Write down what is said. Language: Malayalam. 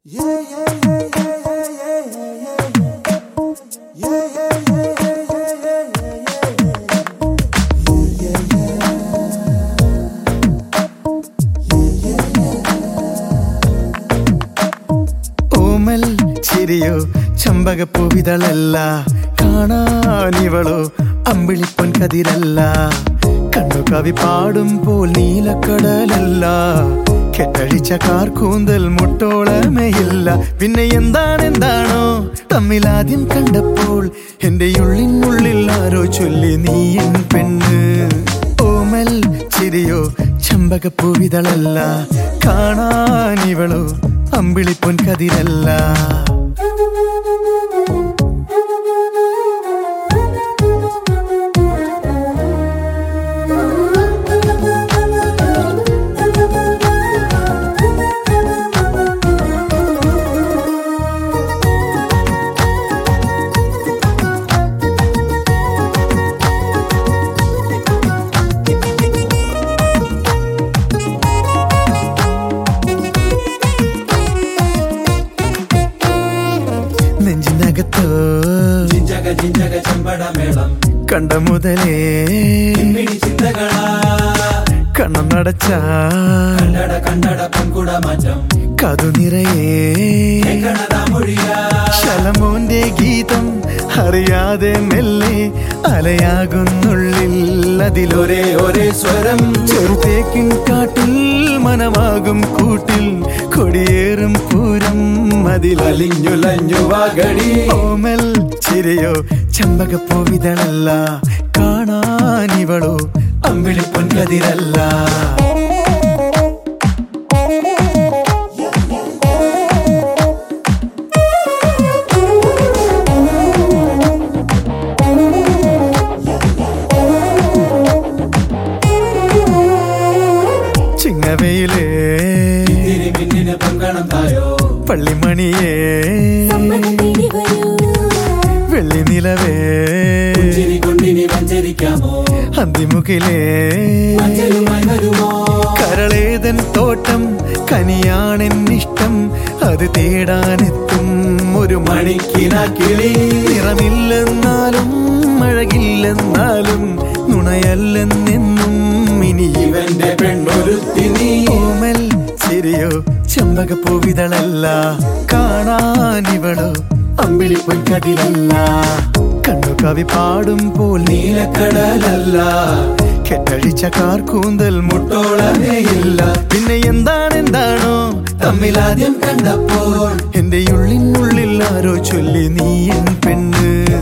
ഓമൽ ചിരിയോ ചമ്പകപ്പൂവിതളല്ല കാണാനിവളോ അമ്പിളിപ്പൊൻ കതിരല്ല കണ്ണു കവി പാടുമ്പോൾ നീലക്കടലല്ല കെട്ടഴിച്ച കാർക്കൂന്തൽ മുട്ടോളമയില്ല പിന്നെ എന്താണെന്താണോ തമ്മിലാദ്യം കണ്ടപ്പോൾ എന്റെ ഉള്ളിനുള്ളിൽ ആരോ ചൊല്ലി നീ എൻ പെണ്ണ് ഓമൽ ചിരിയോ ചമ്പകപ്പൂവിതളല്ല കാണാനിവളോ അമ്പിളിപ്പൊൻ കതിരല്ല നെഞ്ചിനകത്തോ ജിഞ്ചക ജിഞ്ചക ചെമ്പടമേളം കണ്ട മുതലേ പിടി ചിന്തകളാ കണ്ണം നടച്ച കണ്ടട കണ്ടട പൊൻകുട മാറ്റം കതു നിറയേ കണതാ മൊഴിയാ ശലമോന്റെ ഗീതം അറിയാതെ മെല്ലെ അലയാകുന്നുള്ളിൽ അതിലൊരേ ഒരേ ഒരേ സ്വരം ചെറുതേക്കിൻ കാട്ടിൽ മനമാകും കൂട്ടിൽ കൊടിയേറും പൂരം അതിലലി അലിഞ്ഞുലഞ്ഞു വാഗടി ഓമൽ ചിരിയോ ചമ്പകപ്പൂവിതളല്ല കാണാനിവളോ അമ്പിളിപ്പൊൻ കതിരല്ല ചിങ്ങവയിലേ തിരിമിന്നിന് പൊങ്കണം തായോ പള്ളിമണിയേ വെള്ളി നിലവേ ചിരി കൊണ്ടിനി വഞ്ചരിക്കാമോ അന്തിമുകിലേ മഞ്ചലുമായി വരുമോ കരളേതൻ തോട്ടം കനിയാണെന്നിഷ്ടം അത് തേടാനെത്തും ഒരു മണിക്കിന കിളി നിറമില്ലെന്നാലും അഴകില്ലെന്നാലും നുണയല്ലെന്നെന്നും ഇനി ഇവന്റെ പെണ്ണൊരുത്തി നീ ഓമൽ ചിരിയോ ചെമ്പകപ്പൂവിതളല്ല കാണാനിവളോ അമ്പിളിപ്പൊൻ കതിരല്ല കണ്ണു കവി പാടുമ്പോൾ നീലക്കടലല്ല കെട്ടഴിച്ച കാർക്കൂന്തൽ മുട്ടോളമേയില്ല പിന്നെ എന്താണെന്താണോ തമ്മിലാദ്യം കണ്ടപ്പോൾ എന്റെ ഉള്ളിനുള്ളിൽ ആരോ ചൊല്ലി നീ എൻ പെണ്ണ്